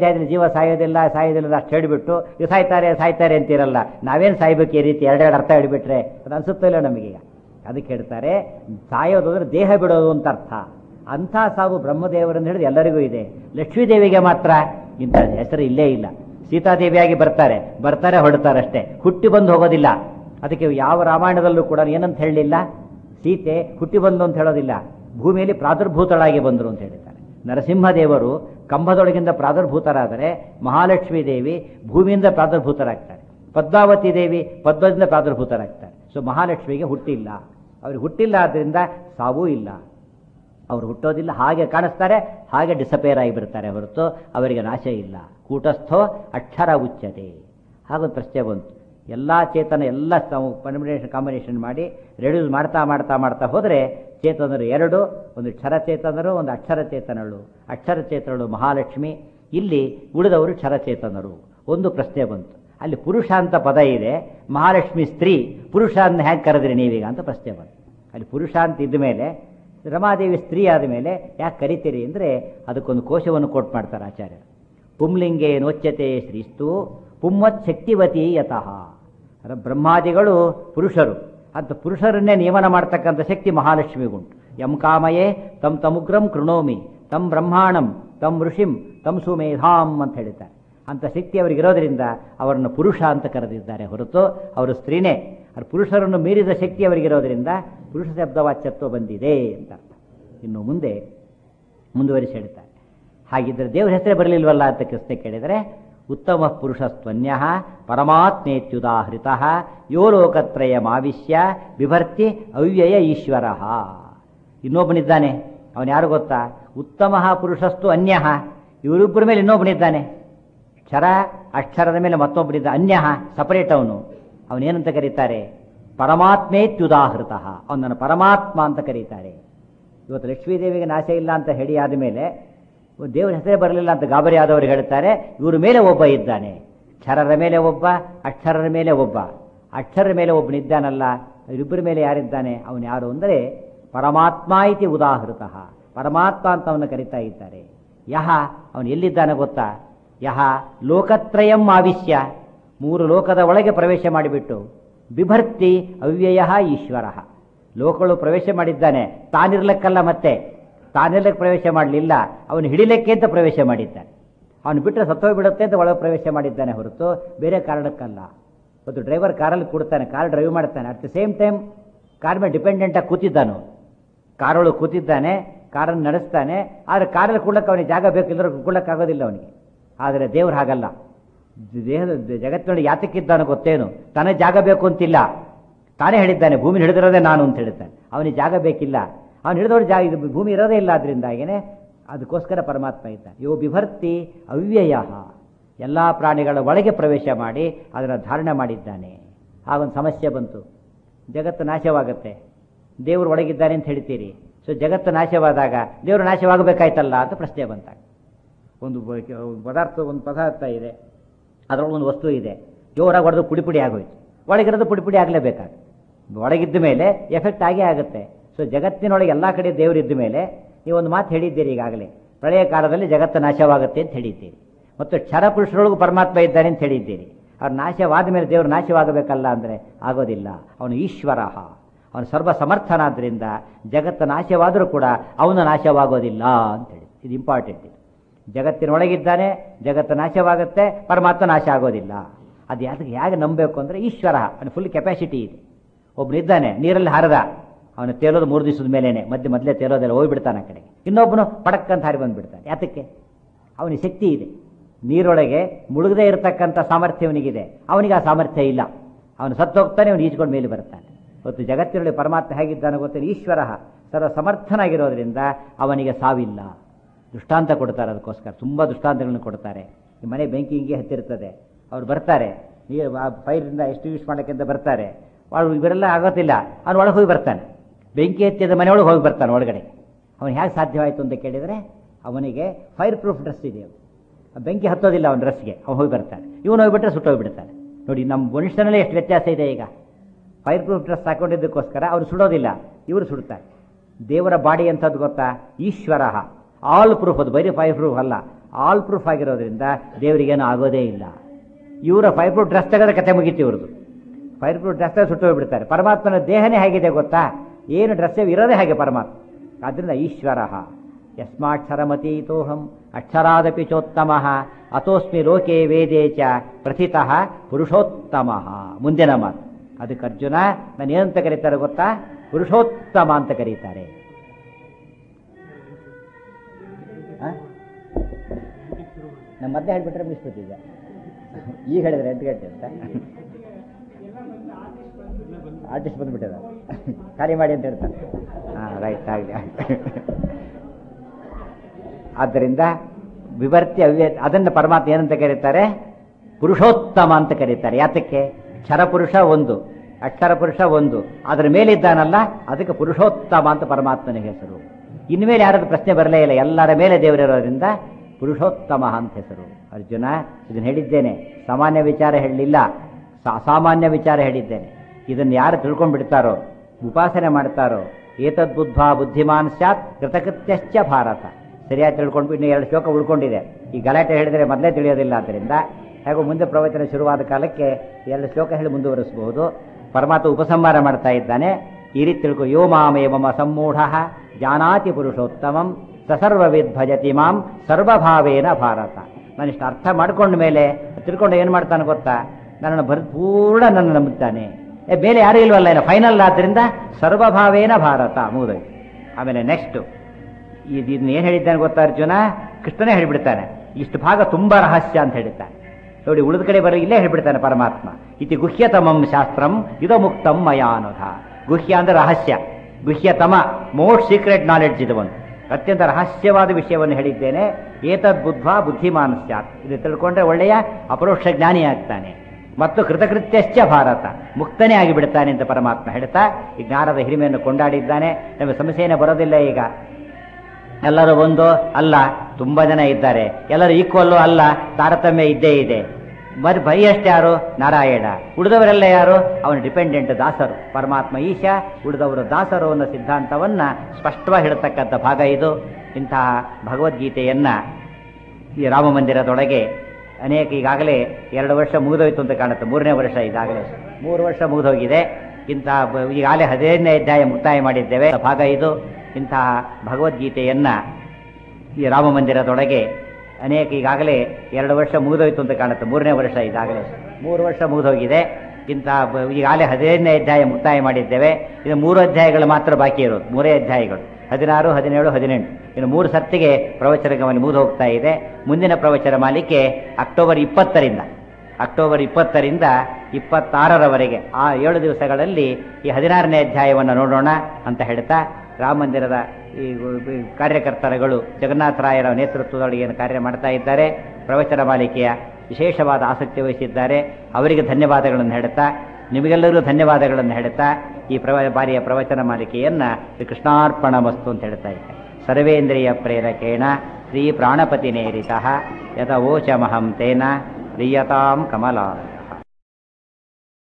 ಅಧ್ಯಾಯದಲ್ಲಿ ಜೀವ ಸಾಯೋದಿಲ್ಲ ಸಾಯೋದಿಲ್ಲ ಅಷ್ಟು ಹೇಳಿಬಿಟ್ಟು ಇವು ಸಾಯ್ತಾರೆ ಸಾಯ್ತಾರೆ ಅಂತೀರಲ್ಲ ನಾವೇನು ಸಾಯ್ಬೇಕು ಈ ರೀತಿ ಎರಡೆರಡು ಅರ್ಥ ಹೇಳಿಬಿಟ್ರೆ ಅದು ಅನಿಸುತ್ತೋ ಇಲ್ಲ ನಮಗೀಗ ಅದಕ್ಕೆ ಹೇಳ್ತಾರೆ ಸಾಯೋದು ಅಂದ್ರೆ ದೇಹ ಬಿಡೋದು ಅಂತ ಅರ್ಥ ಅಂಥ ಸಾವು ಬ್ರಹ್ಮದೇವರನ್ನು ಹಿಡಿದು ಎಲ್ಲರಿಗೂ ಇದೆ ಲಕ್ಷ್ಮೀದೇವಿಗೆ ಮಾತ್ರ ಇಂಥ ಹೆಸರು ಇಲ್ಲೇ ಇಲ್ಲ ಸೀತಾದೇವಿಯಾಗಿ ಬರ್ತಾರೆ ಬರ್ತಾರೆ ಹೊರಡ್ತಾರೆ ಅಷ್ಟೇ ಹುಟ್ಟಿ ಬಂದು ಹೋಗೋದಿಲ್ಲ ಅದಕ್ಕೆ ಯಾವ ರಾಮಾಯಣದಲ್ಲೂ ಕೂಡ ಏನಂತ ಹೇಳಲಿಲ್ಲ ಸೀತೆ ಹುಟ್ಟಿ ಬಂದು ಅಂತ ಹೇಳೋದಿಲ್ಲ ಭೂಮಿಯಲ್ಲಿ ಪ್ರಾದುರ್ಭೂತಳಾಗಿ ಬಂದರು ಅಂತ ಹೇಳಿದ್ದಾರೆ ನರಸಿಂಹದೇವರು ಕಂಬದೊಳಗಿಂದ ಪ್ರಾದುರ್ಭೂತರಾದರೆ ಮಹಾಲಕ್ಷ್ಮೀ ದೇವಿ ಭೂಮಿಯಿಂದ ಪ್ರಾದುರ್ಭೂತರಾಗ್ತಾರೆ ಪದ್ಮಾವತಿ ದೇವಿ ಪದ್ಮದಿಂದ ಪ್ರಾದುರ್ಭೂತರಾಗ್ತಾರೆ ಸೊ ಮಹಾಲಕ್ಷ್ಮಿಗೆ ಹುಟ್ಟಿಲ್ಲ ಅವ್ರಿಗೆ ಹುಟ್ಟಿಲ್ಲ ಆದ್ದರಿಂದ ಸಾವೂ ಇಲ್ಲ ಅವರು ಹುಟ್ಟೋದಿಲ್ಲ ಹಾಗೆ ಕಾಣಿಸ್ತಾರೆ ಹಾಗೆ ಡಿಸಪೇರ್ ಆಗಿಬಿಡ್ತಾರೆ ಹೊರತು ಅವರಿಗೆ ನಾಶ ಇಲ್ಲ ಕೂಟಸ್ಥೋ ಅಕ್ಷರ ಉಚ್ಚತೆ ಹಾಗೊಂದು ಪ್ರಶ್ನೆ ಬಂತು ಎಲ್ಲ ಚೇತನ ಎಲ್ಲ ಕಾಂಬಿನೇಷನ್ ಕಾಂಬಿನೇಷನ್ ಮಾಡಿ ರೆಡ್ಯೂಸ್ ಮಾಡ್ತಾ ಮಾಡ್ತಾ ಮಾಡ್ತಾ ಹೋದರೆ ಚೇತನರು ಎರಡು ಒಂದು ಕ್ಷರ ಚೇತನರು ಒಂದು ಅಕ್ಷರ ಚೇತನಗಳು ಅಕ್ಷರ ಚೇತನಗಳು ಮಹಾಲಕ್ಷ್ಮಿ ಇಲ್ಲಿ ಉಳಿದವರು ಕ್ಷರಚೇತನರು ಒಂದು ಪ್ರಶ್ನೆ ಬಂತು ಅಲ್ಲಿ ಪುರುಷ ಅಂತ ಪದ ಇದೆ ಮಹಾಲಕ್ಷ್ಮಿ ಸ್ತ್ರೀ ಪುರುಷ ಅಂತ ಹೇಗೆ ಕರೆದ್ರಿ ನೀವೀಗ ಅಂತ ಪ್ರಶ್ನೆ ಬಂತು ಅಲ್ಲಿ ಪುರುಷ ಅಂತ ಇದ್ದ ಮೇಲೆ ರಮಾದೇವಿ ಸ್ತ್ರೀ ಆದ ಮೇಲೆ ಯಾಕೆ ಕರಿತೀರಿ ಅಂದರೆ ಅದಕ್ಕೊಂದು ಕೋಶವನ್ನು ಕೋಟ್ ಮಾಡ್ತಾರೆ ಆಚಾರ್ಯರು ಪುಂಲಿಂಗೆ ನೋಚ್ಯತೆ ಶ್ರೀಸ್ತು ಪುಮ್ಮತ್ ಶಕ್ತಿವತಿ ಯತಃ ಅರ ಬ್ರಹ್ಮಾದಿಗಳು ಪುರುಷರು ಅಂತ ಪುರುಷರನ್ನೇ ನಿಯಮನ ಮಾಡ್ತಕ್ಕಂಥ ಶಕ್ತಿ ಮಹಾಲಕ್ಷ್ಮಿಗುಂಟು ಯಂ ಕಾಮಯೇ ತಮ್ ತಮುಗ್ರಂ ಕೃಣೋಮಿ ತಮ್ ಬ್ರಹ್ಮಾಣಂ ತಮ್ ಋಷಿಂ ತಮ್ ಸುಮೇಧಾಂ ಅಂತ ಹೇಳಿದ್ದಾರೆ ಅಂತ ಶಕ್ತಿ ಅವರಿಗಿರೋದ್ರಿಂದ ಅವರನ್ನು ಪುರುಷ ಅಂತ ಕರೆದಿದ್ದಾರೆ ಹೊರತು ಅವರು ಸ್ತ್ರೀನೇ ಅವ್ರ ಪುರುಷರನ್ನು ಮೀರಿದ ಶಕ್ತಿ ಅವರಿಗಿರೋದ್ರಿಂದ ಪುರುಷ ಶಬ್ದವಾಚ್ಯತ್ವ ಬಂದಿದೆ ಅಂತ ಅರ್ಥ ಇನ್ನು ಮುಂದೆ ಮುಂದುವರಿಸಿ ಹೇಳ್ತಾರೆ ಹಾಗಿದ್ದರೆ ದೇವರ ಹೆಸರೇ ಬರಲಿಲ್ವಲ್ಲ ಅಂತ ಪ್ರಶ್ನೆ ಕೇಳಿದರೆ ಉತ್ತಮ ಪುರುಷಸ್ತ್ವನ್ಯ ಪರಮಾತ್ಮೇತ್ಯುದಾಹೃತ ಯೋ ಲೋಕತ್ರಯ ಮಾವಿಶ್ಯ ಬಿಭರ್ತಿ ಅವ್ಯಯ ಈಶ್ವರ ಇನ್ನೊಬ್ಬನಿದ್ದಾನೆ ಅವನು ಯಾರು ಗೊತ್ತಾ ಉತ್ತಮ ಪುರುಷಸ್ತು ಅನ್ಯ ಇವರಿಬ್ಬರ ಮೇಲೆ ಇನ್ನೊಬ್ಬನಿದ್ದಾನೆ ಕ್ಷರ ಅಕ್ಷರದ ಮೇಲೆ ಮತ್ತೊಬ್ಬನಿದ್ದ ಅನ್ಯ ಸಪರೇಟ್ ಅವನು ಅವನೇನಂತ ಕರೀತಾರೆ ಪರಮಾತ್ಮೇತ್ಯುದಾಹೃತ ಅವನನ್ನು ಪರಮಾತ್ಮ ಅಂತ ಕರೀತಾರೆ ಇವತ್ತು ಲಕ್ಷ್ಮೀದೇವಿಗೆ ನಾಶ ಇಲ್ಲ ಅಂತ ಹೇಳಿ ಆದ ಮೇಲೆ ದೇವರ ಹೆಸರೇ ಬರಲಿಲ್ಲ ಅಂತ ಗಾಬರಿ ಆದವರು ಹೇಳ್ತಾರೆ ಇವ್ರ ಮೇಲೆ ಒಬ್ಬ ಇದ್ದಾನೆ ಕ್ಷರರ ಮೇಲೆ ಒಬ್ಬ ಅಕ್ಷರರ ಮೇಲೆ ಒಬ್ಬ ಅಕ್ಷರರ ಮೇಲೆ ಒಬ್ಬನಿದ್ದಾನಲ್ಲ ಇವರಿಬ್ಬರ ಮೇಲೆ ಯಾರಿದ್ದಾನೆ ಅವನು ಯಾರು ಅಂದರೆ ಪರಮಾತ್ಮ ಇತಿ ಉದಾಹೃತ ಪರಮಾತ್ಮ ಅಂತ ಅವನು ಕರಿತಾ ಇದ್ದಾರೆ ಯಹ ಅವನು ಎಲ್ಲಿದ್ದಾನೆ ಗೊತ್ತಾ ಯಹ ಲೋಕತ್ರಯಂ ಆವಿಶ್ಯ ಮೂರು ಲೋಕದ ಒಳಗೆ ಪ್ರವೇಶ ಮಾಡಿಬಿಟ್ಟು ಬಿಭರ್ತಿ ಅವ್ಯಯ ಈಶ್ವರ ಲೋಕಗಳು ಪ್ರವೇಶ ಮಾಡಿದ್ದಾನೆ ತಾನಿರ್ಲಕ್ಕಲ್ಲ ಮತ್ತೆ ತಾನಿರ್ಲಕ್ಕೆ ಪ್ರವೇಶ ಮಾಡಲಿಲ್ಲ ಅವನು ಹಿಡಿಲಿಕ್ಕೆ ಅಂತ ಪ್ರವೇಶ ಮಾಡಿದ್ದಾನೆ ಅವನು ಬಿಟ್ಟರೆ ಸತ್ತೋಗ್ಬಿಡುತ್ತೆ ಅಂತ ಒಳಗೆ ಪ್ರವೇಶ ಮಾಡಿದ್ದಾನೆ ಹೊರತು ಬೇರೆ ಕಾರಣಕ್ಕಲ್ಲ ಒಂದು ಡ್ರೈವರ್ ಕಾರಲ್ಲಿ ಕೂಡ್ತಾನೆ ಕಾರ್ ಡ್ರೈವ್ ಮಾಡ್ತಾನೆ at the same time car ಮೇಲೆ ಡಿಪೆಂಡೆಂಟಾಗಿ ಕೂತಿದ್ದಾನು ಕಾರೊಳಗೆ ಕೂತಿದ್ದಾನೆ ಕಾರನ್ನು ನಡೆಸ್ತಾನೆ ಆದರೆ ಕಾರಲ್ಲಿ ಕೂಡಕ್ಕೆ ಅವನಿಗೆ ಜಾಗ ಬೇಕಿಲ್ಲದ್ರೆ ಕೂಡಕ್ಕಾಗೋದಿಲ್ಲ ಅವನಿಗೆ ಆದರೆ ದೇವ್ರು ಹಾಗಲ್ಲ ದೇಹದ ಜಗತ್ತಿನೊಳಗೆ ಯಾತಕ್ಕಿದ್ದಾನೋ ಗೊತ್ತೇನು ತನಗೆ ಜಾಗ ಬೇಕು ಅಂತಿಲ್ಲ ತಾನೇ ಹೇಳಿದ್ದಾನೆ ಭೂಮಿ ಹಿಡಿದಿರೋದೇ ನಾನು ಅಂತ ಹೇಳ್ತಾನೆ ಅವನಿಗೆ ಜಾಗ ಬೇಕಿಲ್ಲ ಅವನು ಹಿಡಿದವ್ರು ಜಾಗ ಇದು ಭೂಮಿ ಇರೋದೇ ಇಲ್ಲ ಅದರಿಂದಾಗಿನೇ ಅದಕ್ಕೋಸ್ಕರ ಪರಮಾತ್ಮ ಇದ್ದಾನೆ ಇವು ಬಿಭರ್ತಿ ಅವ್ಯಯ ಎಲ್ಲ ಪ್ರಾಣಿಗಳ ಒಳಗೆ ಪ್ರವೇಶ ಮಾಡಿ ಅದನ್ನು ಧಾರಣೆ ಮಾಡಿದ್ದಾನೆ ಆಗೊಂದು ಸಮಸ್ಯೆ ಬಂತು ಜಗತ್ತು ನಾಶವಾಗುತ್ತೆ ದೇವರು ಒಳಗಿದ್ದಾನೆ ಅಂತ ಹೇಳ್ತೀರಿ ಸೊ ಜಗತ್ತು ನಾಶವಾದಾಗ ದೇವರು ನಾಶವಾಗಬೇಕಾಯ್ತಲ್ಲ ಅಂತ ಪ್ರಶ್ನೆ ಬಂತಾಗ ಒಂದು ಪದಾರ್ಥ ಒಂದು ಪದಾರ್ಥ ಇದೆ ಅದರೊಳಗೆ ಒಂದು ವಸ್ತು ಇದೆ ಜೋರಾಗಿ ಹೊಡೆದು ಪುಡಿ ಪುಡಿ ಆಗೋಯ್ತು ಒಳಗಿರೋದು ಪುಡಿ ಪುಡಿ ಆಗಲೇಬೇಕಾಗ ಒಳಗಿದ್ದ ಮೇಲೆ ಎಫೆಕ್ಟ್ ಆಗೇ ಆಗುತ್ತೆ ಸೊ ಜಗತ್ತಿನೊಳಗೆ ಎಲ್ಲ ಕಡೆ ದೇವರಿದ್ದ ಮೇಲೆ ನೀವು ಒಂದು ಮಾತು ಹೇಳಿದ್ದೀರಿ ಈಗಾಗಲೇ ಪ್ರಳಯ ಕಾಲದಲ್ಲಿ ಜಗತ್ತು ನಾಶವಾಗುತ್ತೆ ಅಂತ ಹೇಳಿದ್ದೀರಿ ಮತ್ತು ಕ್ಷರ ಪುರುಷರೊಳಗೂ ಪರಮಾತ್ಮ ಇದ್ದಾನೆ ಅಂತ ಹೇಳಿದ್ದೀರಿ ಅವ್ರು ನಾಶವಾದ ಮೇಲೆ ದೇವರು ನಾಶವಾಗಬೇಕಲ್ಲ ಅಂದರೆ ಆಗೋದಿಲ್ಲ ಅವನು ಈಶ್ವರ ಅವನು ಸರ್ವ ಸಮರ್ಥನಾದ್ರಿಂದ ಜಗತ್ತು ನಾಶವಾದರೂ ಕೂಡ ಅವನು ನಾಶವಾಗೋದಿಲ್ಲ ಅಂತೇಳಿ ಇದು ಇಂಪಾರ್ಟೆಂಟ್ ಇದು ಜಗತ್ತಿನೊಳಗಿದ್ದಾನೆ ಜಗತ್ತು ನಾಶವಾಗುತ್ತೆ ಪರಮಾತ್ಮ ನಾಶ ಆಗೋದಿಲ್ಲ ಅದು ಯಾತಕ್ಕೆ ಹೇಗೆ ನಂಬಬೇಕು ಅಂದರೆ ಈಶ್ವರ ಅವನು ಫುಲ್ ಕೆಪಾಸಿಟಿ ಇದೆ ಒಬ್ಬನಿದ್ದಾನೆ ನೀರಲ್ಲಿ ಹರಿದ ಅವನು ತೇಲೋದು ಮೂರು ದಿವಸದ ಮೇಲೇನೆ ಮಧ್ಯೆ ಮೊದಲೇ ತೇಲೋದೆಲ್ಲ ಹೋಗ್ಬಿಡ್ತಾನೆ ಆ ಕಡೆಗೆ ಇನ್ನೊಬ್ಬನು ಪಡಕ್ಕಂತ ಹಾರಿ ಬಂದುಬಿಡ್ತಾನೆ ಯಾತಕ್ಕೆ ಅವನಿಗೆ ಶಕ್ತಿ ಇದೆ ನೀರೊಳಗೆ ಮುಳುಗದೇ ಇರತಕ್ಕಂಥ ಸಾಮರ್ಥ್ಯ ಅವನಿಗಿದೆ ಅವನಿಗೆ ಆ ಸಾಮರ್ಥ್ಯ ಇಲ್ಲ ಅವನು ಸತ್ತೋಗ್ತಾನೆ ಅವನು ಈಜ್ಕೊಂಡು ಮೇಲೆ ಬರ್ತಾನೆ ಇವತ್ತು ಜಗತ್ತಿನೊಳಗೆ ಪರಮಾತ್ಮ ಹೇಗಿದ್ದಾನೆ ಗೊತ್ತಿಲ್ಲ ಈಶ್ವರ ಸರ್ವ ಸಮರ್ಥನಾಗಿರೋದ್ರಿಂದ ಅವನಿಗೆ ಸಾವಿಲ್ಲ ದೃಷ್ಟಾಂತ ಕೊಡ್ತಾರೆ ಅದಕ್ಕೋಸ್ಕರ ತುಂಬ ದೃಷ್ಟಾಂತಗಳನ್ನು ಕೊಡ್ತಾರೆ ಈ ಮನೆ ಬೆಂಕಿ ಹಿಂಗೆ ಹತ್ತಿರ್ತದೆ ಅವ್ರು ಬರ್ತಾರೆ ನೀರು ಫೈರಿಂದ ಎಷ್ಟು ಯೂಸ್ ಮಾಡೋಕ್ಕೆ ಅಂತ ಬರ್ತಾರೆ ಅವಳು ಇವರೆಲ್ಲ ಆಗೋದಿಲ್ಲ ಅವ್ನು ಒಳಗೆ ಹೋಗಿ ಬರ್ತಾನೆ ಬೆಂಕಿ ಹತ್ತಿದ ಮನೆಯೊಳಗೆ ಹೋಗಿ ಬರ್ತಾನೆ ಒಳಗಡೆ ಅವನು ಹೇಗೆ ಸಾಧ್ಯವಾಯಿತು ಅಂತ ಕೇಳಿದರೆ ಅವನಿಗೆ ಫೈರ್ ಪ್ರೂಫ್ ಡ್ರೆಸ್ ಇದೆ ಬೆಂಕಿ ಹತ್ತೋದಿಲ್ಲ ಅವನ ಡ್ರೆಸ್ಗೆ ಅವನು ಹೋಗಿ ಬರ್ತಾನೆ ಇವನು ಹೋಗಿಬಿಟ್ರೆ ಸುಟ್ಟೋಗ್ಬಿಡ್ತಾನೆ ನೋಡಿ ನಮ್ಮ ಮನುಷ್ಯನಲ್ಲೇ ಎಷ್ಟು ವ್ಯತ್ಯಾಸ ಇದೆ ಈಗ ಫೈರ್ ಪ್ರೂಫ್ ಡ್ರೆಸ್ ಹಾಕೊಂಡಿದ್ದಕ್ಕೋಸ್ಕರ ಅವ್ರು ಸುಡೋದಿಲ್ಲ ಇವರು ಸುಡ್ತಾರೆ ದೇವರ ಬಾಡಿ ಅಂತದ್ದು ಗೊತ್ತಾ ಈಶ್ವರ ಆಲ್ ಪ್ರೂಫ್ ಅದು ಬರೀ ಫೈರ್ ಪ್ರೂಫ್ ಅಲ್ಲ ಆಲ್ ಪ್ರೂಫ್ ಆಗಿರೋದ್ರಿಂದ ದೇವರಿಗೇನು ಆಗೋದೇ ಇಲ್ಲ ಇವರ ಫೈರ್ ಪ್ರೂಫ್ ಡ್ರೆಸ್ ತೆಗೆದ ಕತೆ ಮುಗೀತು ಇವ್ರದ್ದು ಫೈರ್ ಪ್ರೂಫ್ ಡ್ರೆಸ್ ಸುಟ್ಟು ಹೋಗ್ಬಿಡ್ತಾರೆ ಪರಮಾತ್ಮನ ದೇಹನೇ ಹೇಗಿದೆ ಗೊತ್ತಾ ಏನು ಡ್ರೆಸ್ ಇರೋದೇ ಹಾಗೆ ಪರಮಾತ್ಮ ಆದ್ದರಿಂದ ಈಶ್ವರ ಯಸ್ಮಾಕ್ಷರಮತೀತೋಹಂ ಅಕ್ಷರಾದಪಿ ಚೋತ್ತಮ ಅತೋಸ್ಮಿ ಲೋಕೆ ವೇದೇ ಚ ಪ್ರಥಿತಃ ಪುರುಷೋತ್ತಮ ಮುಂದಿನ ಮಾತು ಅದಕ್ಕೆ ಅರ್ಜುನ ನಾನು ಏನಂತ ಕರೀತಾರೆ ಗೊತ್ತಾ ಪುರುಷೋತ್ತಮ ಅಂತ ಕರೀತಾರೆ ಆ? ನಮ್ಮ ಮದ್ದೆ ಹೇಳ್ಬಿಟ್ರೆ ಮುಗಿಸ್ಬಿಟ್ಟಿದ್ದೆ ಈಗ ಹೇಳಿದ್ರೆ ಎಂಟು ಗಂಟೆ ಅಂತ ಆರ್ಟಿಸ್ಟ್ ಬಂದ್ಬಿಟ್ಟಿದ ಖಾಲಿ ಮಾಡಿ ಅಂತ ಹೇಳ್ತಾರೆ ಹಾಂ ರೈಟ್ ಆಗಲಿ ಆದ್ದರಿಂದ ವಿವರ್ತಿ ಅವ್ಯ ಅದನ್ನು ಪರಮಾತ್ಮ ಏನಂತ ಕರೀತಾರೆ ಪುರುಷೋತ್ತಮ ಅಂತ ಕರೀತಾರೆ ಯಾತಕ್ಕೆ ಕ್ಷರಪುರುಷ ಒಂದು ಅಕ್ಷರ ಪುರುಷ ಒಂದು ಅದರ ಮೇಲಿದ್ದಾನಲ್ಲ ಅದಕ್ಕೆ ಪುರುಷೋತ್ತಮ ಅಂತ ಪರಮಾತ್ಮನ ಹೆಸರು ಇನ್ಮೇಲೆ ಯಾರದು ಪ್ರಶ್ನೆ ಬರಲೇ ಇಲ್ಲ ಎಲ್ಲರ ಮೇಲೆ ದೇವರಿರೋದ್ರಿಂದ ಪುರುಷೋತ್ತಮ ಅಂತ ಹೆಸರು ಅರ್ಜುನ ಇದನ್ನು ಹೇಳಿದ್ದೇನೆ ಸಾಮಾನ್ಯ ವಿಚಾರ ಹೇಳಲಿಲ್ಲ ಅಸಾಮಾನ್ಯ ವಿಚಾರ ಹೇಳಿದ್ದೇನೆ ಇದನ್ನು ಯಾರು ತಿಳ್ಕೊಂಡು ಬಿಡ್ತಾರೋ ಉಪಾಸನೆ ಮಾಡ್ತಾರೋ ಏತದ್ ಬುದ್ಧ ಬುದ್ಧಿಮಾನ್ ಸ್ಯಾತ್ ಕೃತಕೃತ್ಯಶ್ಚ ಭಾರತ ಸರಿಯಾಗಿ ತಿಳ್ಕೊಂಡು ಇನ್ನು ಎರಡು ಶ್ಲೋಕ ಉಳ್ಕೊಂಡಿದೆ ಈ ಗಲಾಟೆ ಹೇಳಿದರೆ ಮೊದಲೇ ತಿಳಿಯೋದಿಲ್ಲ ಆದ್ದರಿಂದ ಹಾಗೂ ಮುಂದೆ ಪ್ರವಚನ ಶುರುವಾದ ಕಾಲಕ್ಕೆ ಎರಡು ಶ್ಲೋಕ ಹೇಳಿ ಮುಂದುವರಿಸಬಹುದು ಪರಮಾತ್ಮ ಉಪಸಂಹಾರ ಮಾಡ್ತಾ ಇದ್ದಾನೆ ಈ ರೀತಿ ತಿಳ್ಕೊ ಯೋ ಮಾಮೇ ಮಮ ಸಮ್ಮೂಢ ಜಾನಾತಿ ಪುರುಷೋತ್ತಮಂ ಸಸರ್ವವಿದ್ ಭಜತಿ ಮಾಂ ಸರ್ವಭಾವೇನ ಭಾರತ ನಾನು ಇಷ್ಟು ಅರ್ಥ ಮಾಡ್ಕೊಂಡ ಮೇಲೆ ತಿಳ್ಕೊಂಡು ಏನು ಮಾಡ್ತಾನೆ ಗೊತ್ತಾ ನನ್ನನ್ನು ಬರ್ ಪೂರ್ಣ ನನ್ನ ನಂಬುತ್ತಾನೆ ಏ ಬೇರೆ ಯಾರು ಇಲ್ವಲ್ಲ ಏನು ಫೈನಲ್ ಆದ್ದರಿಂದ ಸರ್ವಭಾವೇನ ಭಾರತ ಮುಗಿದೋಯ್ತು ಆಮೇಲೆ ನೆಕ್ಸ್ಟು ಇದನ್ನ ಏನು ಹೇಳಿದ್ದಾನೆ ಗೊತ್ತಾ ಅರ್ಜುನ ಕೃಷ್ಣನೇ ಹೇಳಿಬಿಡ್ತಾನೆ ಇಷ್ಟು ಭಾಗ ತುಂಬಾ ರಹಸ್ಯ ಅಂತ ಹೇಳಿದ್ದಾನೆ ನೋಡಿ ಉಳಿದ ಕಡೆ ಬರೋ ಇಲ್ಲೇ ಹೇಳ್ಬಿಡ್ತಾನೆ ಪರಮಾತ್ಮ ಇತಿ ಗುಹ್ಯತಮಂ ಶಾಸ್ತ್ರಂ ಇದು ಮುಕ್ತಂ ಮಯಾನುಧ ಗುಹ್ಯ ಅಂದ್ರೆ ರಹಸ್ಯ ಗುಹ್ಯತಮ ಮೋಸ್ಟ್ ಸೀಕ್ರೆಟ್ ನಾಲೆಡ್ಜ್ ಇದು ಒಂದು ಅತ್ಯಂತ ರಹಸ್ಯವಾದ ವಿಷಯವನ್ನು ಹೇಳಿದ್ದೇನೆ ಏತದ್ ಬುದ್ಧ ಬುದ್ಧಿಮಾನ್ ಸ್ಯಾತ್ ಇದು ತಿಳ್ಕೊಂಡ್ರೆ ಒಳ್ಳೆಯ ಅಪರೋಕ್ಷ ಜ್ಞಾನಿ ಆಗ್ತಾನೆ ಮತ್ತು ಕೃತಕೃತ್ಯಶ್ಚ ಭಾರತ ಮುಕ್ತನೇ ಆಗಿಬಿಡ್ತಾನೆ ಅಂತ ಪರಮಾತ್ಮ ಹೇಳ್ತಾ ಈ ಜ್ಞಾನದ ಹಿರಿಮೆಯನ್ನು ಕೊಂಡಾಡಿದ್ದಾನೆ ನಮಗೆ ಸಮಸ್ಯೆನೇ ಬರೋದಿಲ್ಲ ಈಗ ಎಲ್ಲರೂ ಒಂದು ಅಲ್ಲ ತುಂಬಾ ಜನ ಇದ್ದಾರೆ ಎಲ್ಲರೂ ಈಕ್ವಲ್ಲು ಅಲ್ಲ ತಾರತಮ್ಯ ಇದ್ದೇ ಇದೆ మరి ಬೈಯಷ್ಟು ಯಾರು ನಾರಾಯಣ ಉಳಿದವರೆಲ್ಲ ಯಾರು ಅವನು ಡಿಪೆಂಡೆಂಟ್ ದಾಸರು ಪರಮಾತ್ಮ ಈಶ ಉಳಿದವರು ದಾಸರು ಅನ್ನೋ ಸಿದ್ಧಾಂತವನ್ನ ಸ್ಪಷ್ಟವಾಗಿ ಹೇಳ್ತಕ್ಕಂಥ ಭಾಗ ಇದು ಇಂತಹ ಭಗವದ್ಗೀತೆಯನ್ನ ಈ ರಾಮ ಮಂದಿರದೊಳಗೆ ಅನೇಕ ಈಗಾಗಲೇ ಎರಡು ವರ್ಷ ಮುಗಿದೋಯ್ತು ಅಂತ ಕಾಣುತ್ತೆ ಮೂರನೇ ವರ್ಷ ಈಗಾಗಲೇ ಮೂರು ವರ್ಷ ಮುಗಿದೋಗಿದೆ ಇಂತಹ ಬ- ಈಗಾಗಲೇ ಹದಿನೈದನೇ ಅಧ್ಯಾಯ ಮುಕ್ತಾಯ ಮಾಡಿದ್ದೇವೆ ಭಾಗ ಇದು ಇಂತಹ ಭಗವದ್ಗೀತೆಯನ್ನ ಈ ರಾಮ ಮಂದಿರದೊಳಗೆ ಅನೇಕ ಈಗಾಗಲೇ ಎರಡು ವರ್ಷ ಮುಗಿದೋಯ್ತು ಅಂತ ಕಾಣುತ್ತೆ ಮೂರನೇ ವರ್ಷ ಈಗಾಗಲೇ ಮೂರು ವರ್ಷ ಮುಗಿದೋಗಿದೆ ಇಂತಹ ಬ- ಈಗಾಗಲೇ ಹದಿನೈದನೇ ಅಧ್ಯಾಯ ಮುಕ್ತಾಯ ಮಾಡಿದ್ದೇವೆ ಇದು ಮೂರು ಅಧ್ಯಾಯಗಳು ಮಾತ್ರ ಬಾಕಿ ಇರೋದು ಮೂರೇ ಅಧ್ಯಾಯಗಳು ಹದಿನಾರು ಹದಿನೇಳು ಹದಿನೆಂಟು ಇನ್ನು ಮೂರು ಸರ್ತಿಗೆ ಪ್ರವಚನ ಗಮನ ಮುಗಿದು ಹೋಗ್ತಾ ಇದೆ ಮುಂದಿನ ಪ್ರವಚನ ಮಾಲಿಕೆ ಅಕ್ಟೋಬರ್ ಇಪ್ಪತ್ತರಿಂದ ಅಕ್ಟೋಬರ್ ಇಪ್ಪತ್ತರಿಂದ ಇಪ್ಪತ್ತಾರರವರೆಗೆ ಆ ಏಳು ದಿವಸಗಳಲ್ಲಿ ಈ ಹದಿನಾರನೇ ಅಧ್ಯಾಯವನ್ನು ನೋಡೋಣ ಅಂತ ಹೇಳ್ತಾ ರಾಮ ಮಂದಿರದ ಈ ಈ ಕಾರ್ಯಕರ್ತರುಗಳು ಜಗನ್ನಾಥರಾಯರ ನೇತೃತ್ವದೊಳಗೆ ಏನು ಕಾರ್ಯ ಮಾಡ್ತಾ ಇದ್ದಾರೆ ಪ್ರವಚನ ಮಾಲಿಕೆಯ ವಿಶೇಷವಾದ ಆಸಕ್ತಿ ವಹಿಸಿದ್ದಾರೆ ಅವರಿಗೆ ಧನ್ಯವಾದಗಳನ್ನು ಹೇಳುತ್ತಾ ನಿಮಗೆಲ್ಲರಿಗೂ ಧನ್ಯವಾದಗಳನ್ನು ಹೇಳುತ್ತಾ ಈ ಪ್ರವ ಬಾರಿಯ ಪ್ರವಚನ ಮಾಲಿಕೆಯನ್ನ ಶ್ರೀ ಕೃಷ್ಣಾರ್ಪಣ ಮಸ್ತು ಅಂತ ಹೇಳ್ತಾ ಇದ್ದಾರೆ ಸರ್ವೇಂದ್ರಿಯ ಪ್ರೇರಕೇಣ ಶ್ರೀ ಪ್ರಾಣಪತಿ ನೇರಿತ ಯಥ ಓಚಮಹಂ ತೇನ ಪ್ರಿಯತಾಂ ಕಮಲಾ